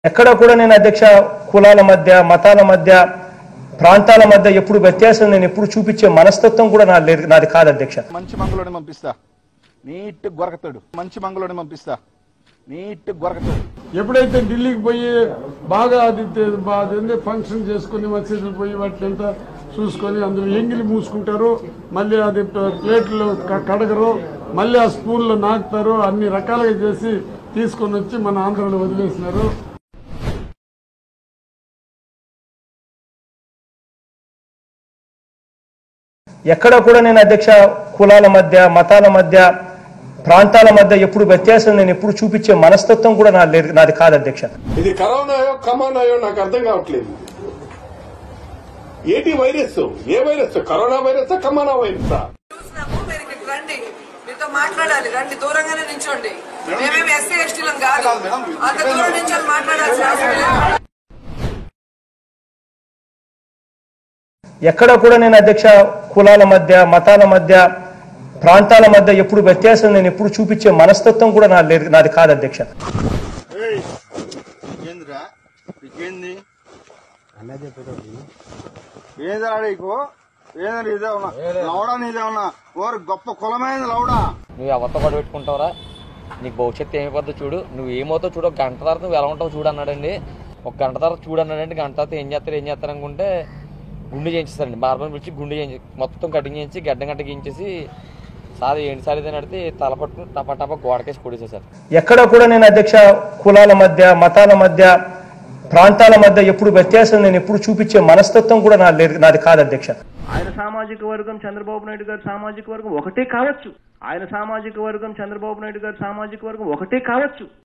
ఎక్కడ కూడా నేను అధ్యక్ష కులాల మధ్య మతాల మధ్య ప్రాంతాల మధ్య ఎప్పుడు వ్యత్యాసం నేను ఎప్పుడు చూపించే మనస్తత్వం కూడా నా లేదు నాది కాదు అధ్యక్ష మంచి మంగళోని పంపిస్తా నీట్ గొరకతాడు మంచి మంగళోని పంపిస్తా నీట్ గొరకతాడు ఎప్పుడైతే ఢిల్లీకి పోయి బాగా అది తే- బా- అదేంటి ఫంక్షన్ చేసుకుని మసీదులు పోయి వాటినంతా చూసుకొని అందులో ఎంగిలి మూసుకుంటారు మళ్ళీ అది ప్లేట్లు క- కడగరు మళ్ళీ ఆ స్పూన్లో నాకుతారు అన్ని రకాలుగా చేసి తీసుకొని వచ్చి మన ఆంధ్రలో వదిలేసినారు ఎక్కడ కూడా నేను అధ్యక్ష కులాల మధ్య మతాల మధ్య ప్రాంతాల మధ్య ఎప్పుడు వ్యత్యాసం నేను ఎప్పుడు చూపించే మనస్తత్వం కూడా నా లేదు నాది కాదు అధ్యక్ష ఇది కరోనాయో కమానాయో నాకు అర్థం కావట్లేదు ఏంటి వైరస్ ఏ వైరస్ కరోనా వైరస్ కమానా వైరస్ చూసినాము మీరు ఇక్కడికి రండి మీతో మాట్లాడాలి రండి దూరంగానే నించోండి మేమేమి ఎస్సీ ఎస్టీలం కాదు అంత దూరం నుంచి మాట్లాడాల్సిన అవసరం లేదు ఎక్కడ కూడా నేను అధ్యక్ష కులాల మధ్య మతాల మధ్య ప్రాంతాల మధ్య ఎప్పుడు వ్యత్యాసం నేను ఎప్పుడు చూపించే మనస్తత్వం కూడా నా లేదు నాది కాదు అధ్యక్ష ఏందిరా ఏంది ఏందిరా నీకు ఏందని ఇదే ఉన్నా లౌడా నీదే ఉన్నా ఓరు గొప్ప కులమైంది లౌడా నువ్వు ఎవరితో గొడవ పెట్టుకుంటావురా నీకు భవిష్యత్తు ఏమైపోద్దో చూడు నువ్వు ఏమవుతావు చూడు ఒక గంట తర్వాత నువ్వు ఎలా ఉంటావు చూడు అన్నాడండి ఒక గంట తర్వాత చూడు అన్నాడండి గంట తర్వాత ఏం చేస్తారు ఏం చేస్తారు అనుకుంటే గుండు చేయించేస్తారండి బార్బర్ పిలిచి గుండు చేయించి మొత్తం కటింగ్ చేయించి గడ్డ గడ్డ గీయించేసి సార్ ఏంటి సార్ ఇదే నడితే తల పట్టుకుని టపా టపా గోడకేసి కొడేసేసారు ఎక్కడ కూడా నేను అధ్యక్ష కులాల మధ్య మతాల మధ్య ప్రాంతాల మధ్య ఎప్పుడు వ్యత్యాసం నేను ఎప్పుడు చూపించే మనస్తత్వం కూడా నా లేదు నాది కాదు అధ్యక్ష ఆయన సామాజిక వర్గం చంద్రబాబు నాయుడు గారి సామాజిక వర్గం ఒకటే కావచ్చు ఆయన సామాజిక వర్గం చంద్రబాబు నాయుడు గారి సామాజిక వర్గం ఒకటే కావచ్చు